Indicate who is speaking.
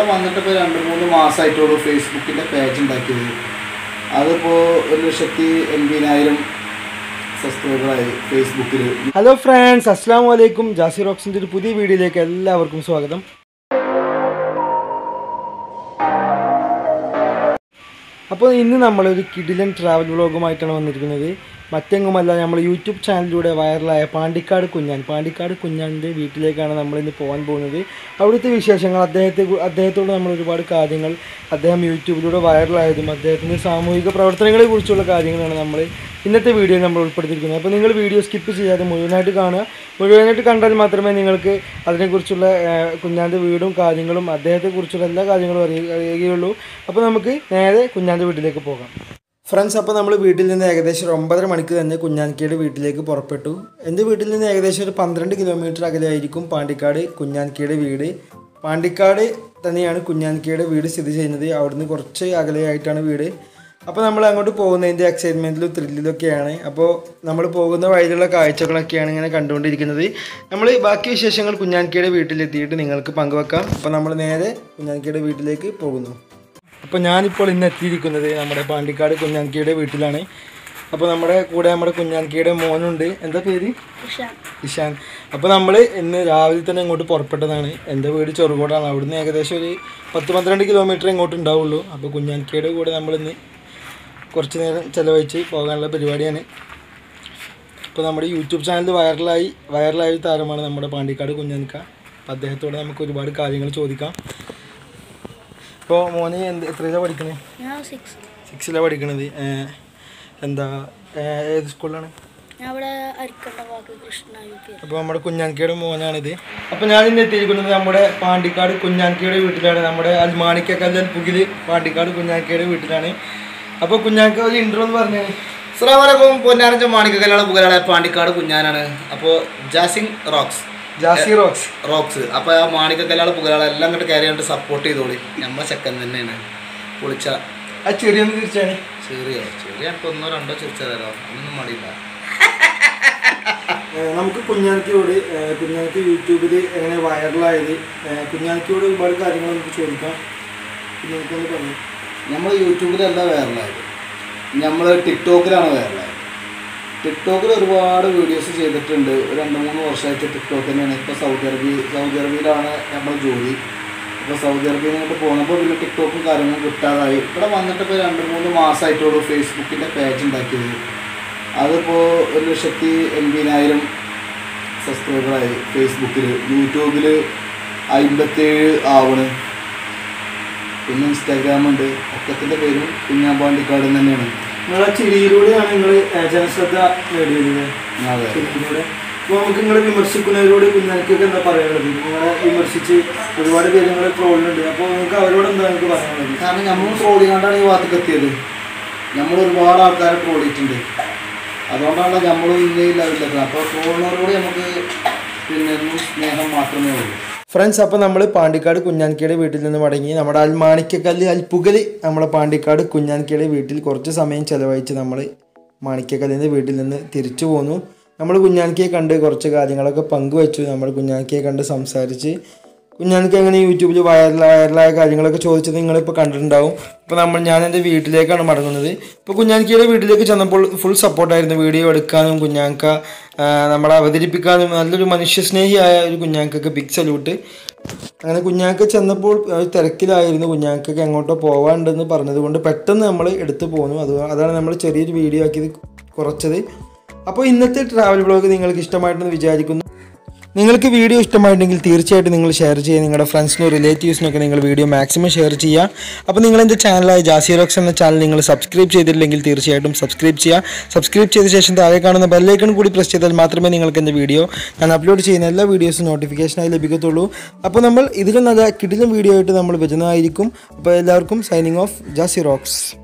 Speaker 1: ഇവിടെ വന്നിട്ട് ഇപ്പോൾ രണ്ട് മൂന്ന് മാസമായിട്ടുള്ളൂ ഫേസ്ബുക്കിൻ്റെ പേജ് ഉണ്ടാക്കിയത് അതിപ്പോൾ ഒരു ലക്ഷത്തി എൺപതിനായിരം സബ്സ്ക്രൈബറായി ഫേസ്ബുക്കിൽ
Speaker 2: ഹലോ ഫ്രണ്ട്സ് അസ്സാം വലൈക്കും ജാസി റോക്സിൻ്റെ ഒരു പുതിയ വീഡിയോയിലേക്ക് എല്ലാവർക്കും സ്വാഗതം അപ്പോൾ ഇന്ന് നമ്മളൊരു കിഡിലൻ ട്രാവൽ വ്ളോഗുമായിട്ടാണ് വന്നിരിക്കുന്നത് മറ്റെങ്ങുമല്ല നമ്മൾ യൂട്യൂബ് ചാനലിലൂടെ വൈറലായ പാണ്ടിക്കാട് കുഞ്ഞാൻ പാണ്ടിക്കാട് കുഞ്ഞാൻ്റെ വീട്ടിലേക്കാണ് നമ്മൾ ഇന്ന് പോകാൻ പോകുന്നത് അവിടുത്തെ വിശേഷങ്ങൾ അദ്ദേഹത്തെ കു- അദ്ദേഹത്തോട് നമ്മൾ ഒരുപാട് കാര്യങ്ങൾ അദ്ദേഹം യൂട്യൂബിലൂടെ വൈറലായതും അദ്ദേഹത്തിൻ്റെ സാമൂഹിക പ്രവർത്തനങ്ങളെ കുറിച്ചുള്ള കാര്യങ്ങളാണ് നമ്മൾ ഇന്നത്തെ വീഡിയോയിൽ നമ്മൾ ഉൾപ്പെടുത്തിയിരിക്കുന്നത് അപ്പോൾ നിങ്ങൾ വീഡിയോ സ്കിപ്പ് ചെയ്യാതെ മുഴുവനായിട്ട് കാണുക മുഴുവനായിട്ട് കണ്ടാൽ മാത്രമേ നിങ്ങൾക്ക് അതിനെക്കുറിച്ചുള്ള ഏഹ്, കുഞ്ഞാൻ്റെ വീടും കാര്യങ്ങളും അദ്ദേഹത്തെക്കുറിച്ചുള്ള എല്ലാ കാര്യങ്ങളും അറിയ അറിയുകയുള്ളൂ അപ്പോൾ നമുക്ക് നേരെ കുഞ്ഞാൻ്റെ വീട്ടിലേക്ക് പോകാം ഫ്രണ്ട്സ് അപ്പോൾ നമ്മൾ വീട്ടിൽ നിന്ന് ഏകദേശം ഒരു ഒമ്പതര മണിക്ക് തന്നെ കുഞ്ഞാൻകിയുടെ വീട്ടിലേക്ക് പുറപ്പെട്ടു എൻ്റെ വീട്ടിൽ നിന്ന് ഏകദേശം ഒരു പന്ത്രണ്ട് കിലോമീറ്റർ അകലെയായിരിക്കും പാണ്ടിക്കാട് കുഞ്ഞാൻകിയുടെ വീട് പാണ്ടിക്കാട് തന്നെയാണ് കുഞ്ഞാൻകിയുടെ വീട് സ്ഥിതി ചെയ്യുന്നത് അവിടുന്ന് കുറച്ച് അകലെയായിട്ടാണ് വീട് അപ്പോൾ നമ്മൾ അങ്ങോട്ട് പോകുന്നതിൻ്റെ എക്സൈറ്റ്മെൻറ്റിലും ത്രില്ലിലൊക്കെയാണ് അപ്പോൾ നമ്മൾ പോകുന്ന വഴിയിലുള്ള കാഴ്ചകളൊക്കെയാണ് ഇങ്ങനെ കണ്ടുകൊണ്ടിരിക്കുന്നത് നമ്മൾ ബാക്കി വിശേഷങ്ങൾ കുഞ്ഞാൻകിയുടെ വീട്ടിലെത്തിയിട്ട് നിങ്ങൾക്ക് പങ്കുവെക്കാം അപ്പോൾ നമ്മൾ നേരെ കുഞ്ഞാൻകിയുടെ വീട്ടിലേക്ക് പോകുന്നു അപ്പോൾ ഞാനിപ്പോൾ ഇന്ന് എത്തിയിരിക്കുന്നത് നമ്മുടെ പാണ്ടിക്കാട് കുഞ്ഞാൻകിയുടെ വീട്ടിലാണ് അപ്പോൾ നമ്മുടെ കൂടെ നമ്മുടെ കുഞ്ഞാൻകിയുടെ മോനുണ്ട് എന്താ പേര് ഇഷാൻ അപ്പോൾ നമ്മൾ ഇന്ന് രാവിലെ തന്നെ ഇങ്ങോട്ട് പുറപ്പെട്ടതാണ് എൻ്റെ വീട് ചെറുകോടാണ് അവിടുന്ന് ഏകദേശം ഒരു പത്ത് പന്ത്രണ്ട് കിലോമീറ്റർ ഇങ്ങോട്ട് ഉണ്ടാവുള്ളൂ അപ്പോൾ കുഞ്ഞാൻകിയുടെ കൂടെ നമ്മളിന്ന് കുറച്ച് നേരം ചിലവഴിച്ച് പോകാനുള്ള പരിപാടിയാണ് ഇപ്പോൾ നമ്മുടെ യൂട്യൂബ് ചാനൽ വൈറലായി വൈറലായ ഒരു താരമാണ് നമ്മുടെ പാണ്ടിക്കാട് കുഞ്ഞാൻക അപ്പോൾ അദ്ദേഹത്തോട് നമുക്ക് ഒരുപാട് കാര്യങ്ങൾ ചോദിക്കാം ഇപ്പോൾ മോനെ എന്ത് എത്രയിലാണ് പഠിക്കണേ
Speaker 3: ഞാൻ സിക്സ്
Speaker 2: സിക്സിലാണ് പഠിക്കണത് ഏഹ് എന്താ ഏഹ് ഏത് സ്കൂളിലാണ്
Speaker 3: ഞാൻ ഇവിടെ അരിക്കണ്ട വാക്ക് കൃഷ്ണ യു പി
Speaker 2: അപ്പോൾ നമ്മുടെ കുഞ്ഞാൻകിയുടെ മോനാണിത് അപ്പോൾ ഞാൻ ഇന്ന് എത്തിയിരിക്കുന്നത് നമ്മുടെ പാണ്ടിക്കാട് കുഞ്ഞാൻകിയുടെ വീട്ടിലാണ് നമ്മുടെ അൽമാണിക്കല്ലൽ പുകിൽ പാണ്ടിക്കാട് കുഞ്ഞാൻകിയുടെ വീട്ടിലാണ് അപ്പോൾ കുഞ്ഞാൻക ഒരു ഇൻട്രോ എന്ന് പറഞ്ഞാൽ
Speaker 1: അസ്സലാമലൈക്കും പൊന്നാരഞ്ച മാണിക്കല്ലാണ് പുകലാണ് പാണ്ടിക്കാട് കുഞ്ഞാനാണ് അപ്പോൾ Jassi rocks
Speaker 2: Jassi rocks
Speaker 1: rocks അപ്പോൾ ആ മാണിക്കല്ലാണ് പുകലാണ് എല്ലാം അങ്ങോട്ട് കയറി കണ്ട് സപ്പോർട്ട് ചെയ്തോളി നമ്മളെ ചെക്കൻ തന്നെയാണ് പൊളിച്ച
Speaker 2: ആ ചെറിയൊന്ന് തിരിച്ചാണ്
Speaker 1: ചെറിയോ ചെറിയ എനിക്ക് ഒന്നോ രണ്ടോ ചിരിച്ചതരോ ഒന്നും മടിയില്ല
Speaker 2: ഏഹ് നമുക്ക് കുഞ്ഞാൻക്കിയോട് ഏഹ് കുഞ്ഞാൻക്ക് യൂട്യൂബിൽ എങ്ങനെ വൈറലായത് ഏഹ് കുഞ്ഞാൻക്കിയോട് ഒരുപാട് കാര്യങ്ങൾ നമുക്ക് ചോദിക്കാം കുഞ്ഞാൻക്കൊന്ന് പറഞ്ഞു
Speaker 1: നമ്മൾ യൂട്യൂബിലല്ല വൈറലായത് നമ്മൾ ടിക്ടോക്കിലാണ് വൈറലായത് ടിക്ടോക്കിൽ ഒരുപാട് വീഡിയോസ് ചെയ്തിട്ടുണ്ട് ഒരു രണ്ട് മൂന്ന് വർഷമായിട്ട് ടിക്ടോക്ക് തന്നെയാണ് ഇപ്പോൾ സൗദി അറേബ്യ സൗദി അറേബ്യയിലാണ് നമ്മൾ ജോലി ഇപ്പോൾ സൗദി അറേബ്യയിൽ നിന്നിട്ട് പോകുന്നപ്പോൾ പിന്നെ ടിക്ടോക്കും കാര്യങ്ങളും കിട്ടാതായി ഇവിടെ വന്നിട്ട് ഇപ്പോൾ രണ്ട് മൂന്ന് മാസമായിട്ടുള്ളൂ ഫേസ്ബുക്കിൻ്റെ പേജ് ഉണ്ടാക്കിയത് അതിപ്പോൾ ഒരു ലക്ഷത്തി എൺപതിനായിരം സബ്സ്ക്രൈബറായി ഫേസ്ബുക്കിൽ യൂട്യൂബിൽ അമ്പത്തേഴ് ആവണ് പിന്നെ ഇൻസ്റ്റാഗ്രാം ഉണ്ട് ഒക്കത്തിൻ്റെ പേരും കുഞ്ഞാമ്പാണ്ടിക്കാട് തന്നെയാണ്
Speaker 2: നിങ്ങളെ ചിരിയിലൂടെയാണ് നിങ്ങൾ ജനശ്രദ്ധ നേടിയത്
Speaker 1: അതെ
Speaker 2: ചിരിയിലൂടെ അപ്പോൾ നമുക്ക് നിങ്ങളെ വിമർശിക്കുന്നവരോട് കുഞ്ഞാൻക്കൊക്കെ എന്താ പറയാനുള്ളത് നിങ്ങളെ വിമർശിച്ച് ഒരുപാട് പേര് നിങ്ങളെ ട്രോളുന്നുണ്ട് അപ്പോൾ നിങ്ങൾക്ക് അവരോട് എന്താ നിങ്ങൾക്ക് പറയാനുള്ളത്
Speaker 1: കാരണം നമ്മൾ ട്രോൾ ചെയ്യാണ്ടാണ് ഈ ഭാഗത്തേക്ക് എത്തിയത് നമ്മൾ ഒരുപാട് ആൾക്കാരെ ട്രോൾ ചെയ്തിട്ടുണ്ട് അതുകൊണ്ടാണ് നമ്മളും ഇന്നേ ലെവലിലെത്തുന്നത് അപ്പോൾ ട്രോളിനോടുകൂടി നമുക്ക് പിന്നെ എന്നും സ്നേഹം മാത്രമേ ഉള്ളൂ
Speaker 2: ഫ്രണ്ട്സ് അപ്പോൾ നമ്മൾ പാണ്ടിക്കാട് കുഞ്ഞാൻകിയുടെ വീട്ടിൽ നിന്ന് മടങ്ങി നമ്മുടെ അൽമാണിക്കക്കല്ല് അൽപ്പുകൽ നമ്മുടെ പാണ്ടിക്കാട് കുഞ്ഞാൻകിയുടെ വീട്ടിൽ കുറച്ച് സമയം ചിലവഴിച്ച് നമ്മൾ മാണിക്കക്കല്ലിൻ്റെ വീട്ടിൽ നിന്ന് തിരിച്ചു പോന്നു നമ്മൾ കുഞ്ഞാൻകിയെ കണ്ട് കുറച്ച് കാര്യങ്ങളൊക്കെ പങ്കുവെച്ചു നമ്മൾ കുഞ്ഞാൻകിയെ കണ്ട് സംസാരിച്ച് കുഞ്ഞാൻക്ക് എങ്ങനെ യൂട്യൂബിൽ വൈറൽ വൈറലായ കാര്യങ്ങളൊക്കെ ചോദിച്ചത് നിങ്ങളിപ്പോൾ കണ്ടിട്ടുണ്ടാവും അപ്പോൾ നമ്മൾ ഞാൻ എൻ്റെ വീട്ടിലേക്കാണ് മടങ്ങുന്നത് ഇപ്പോൾ കുഞ്ഞാൻകിയുടെ വീട്ടിലേക്ക് ചെന്നപ്പോൾ ഫുൾ സപ്പോർട്ടായിരുന്നു വീഡിയോ എടുക്കാനും കുഞ്ഞാൻക ആ, നമ്മളെ അവതരിപ്പിക്കാനും നല്ലൊരു മനുഷ്യസ്നേഹിയായ ഒരു കുഞ്ഞാൻക്കൊക്കെ ബിഗ് സല്യൂട്ട് അങ്ങനെ കുഞ്ഞാക്ക ചെന്നപ്പോൾ ഒരു തിരക്കിലായിരുന്നു കുഞ്ഞാക്കൊക്കെ എങ്ങോട്ടോ പോകാണ്ടെന്ന് പറഞ്ഞതുകൊണ്ട് പെട്ടെന്ന് നമ്മൾ എടുത്തു പോന്നു അത് അതാണ് നമ്മൾ ചെറിയൊരു വീഡിയോ ആക്കിയത് കുറച്ചത് അപ്പോൾ ഇന്നത്തെ ട്രാവൽ ബ്ലോഗ് നിങ്ങൾക്ക് ഇഷ്ടമായിട്ടെന്ന് വിചാരിക്കുന്നു നിങ്ങൾക്ക് വീഡിയോ ഇഷ്ടമായിട്ടുണ്ടെങ്കിൽ തീർച്ചയായിട്ടും നിങ്ങൾ ഷെയർ ചെയ്യുക നിങ്ങളുടെ ഫ്രണ്ട്സിനും റിലേറ്റീവ്സിനൊക്കെ നിങ്ങൾ വീഡിയോ മാക്സിമം ഷെയർ ചെയ്യുക അപ്പോൾ നിങ്ങൾ എൻ്റെ ചാനലായ ജാസി റോക്സ് എന്ന ചാനൽ നിങ്ങൾ സബ്സ്ക്രൈബ് ചെയ്തിട്ടില്ലെങ്കിൽ തീർച്ചയായിട്ടും സബ്സ്ക്രൈബ് ചെയ്യുക സബ്സ്ക്രൈബ് ചെയ്ത ശേഷം താഴെ കാണുന്ന ബെല്ലൈക്കൺ കൂടി പ്രസ് ചെയ്താൽ മാത്രമേ നിങ്ങൾക്ക് എൻ്റെ വീഡിയോ ഞാൻ അപ്ലോഡ് ചെയ്യുന്ന എല്ലാ വീഡിയോസും നോട്ടിഫിക്കേഷനായി ലഭിക്കത്തുള്ളൂ അപ്പോൾ നമ്മൾ ഇതിലും നല്ല കിടിലും വീഡിയോ ആയിട്ട് നമ്മൾ വരുന്നതായിരിക്കും അപ്പോൾ എല്ലാവർക്കും സൈനിങ് ഓഫ് ജാസി റോക്സ്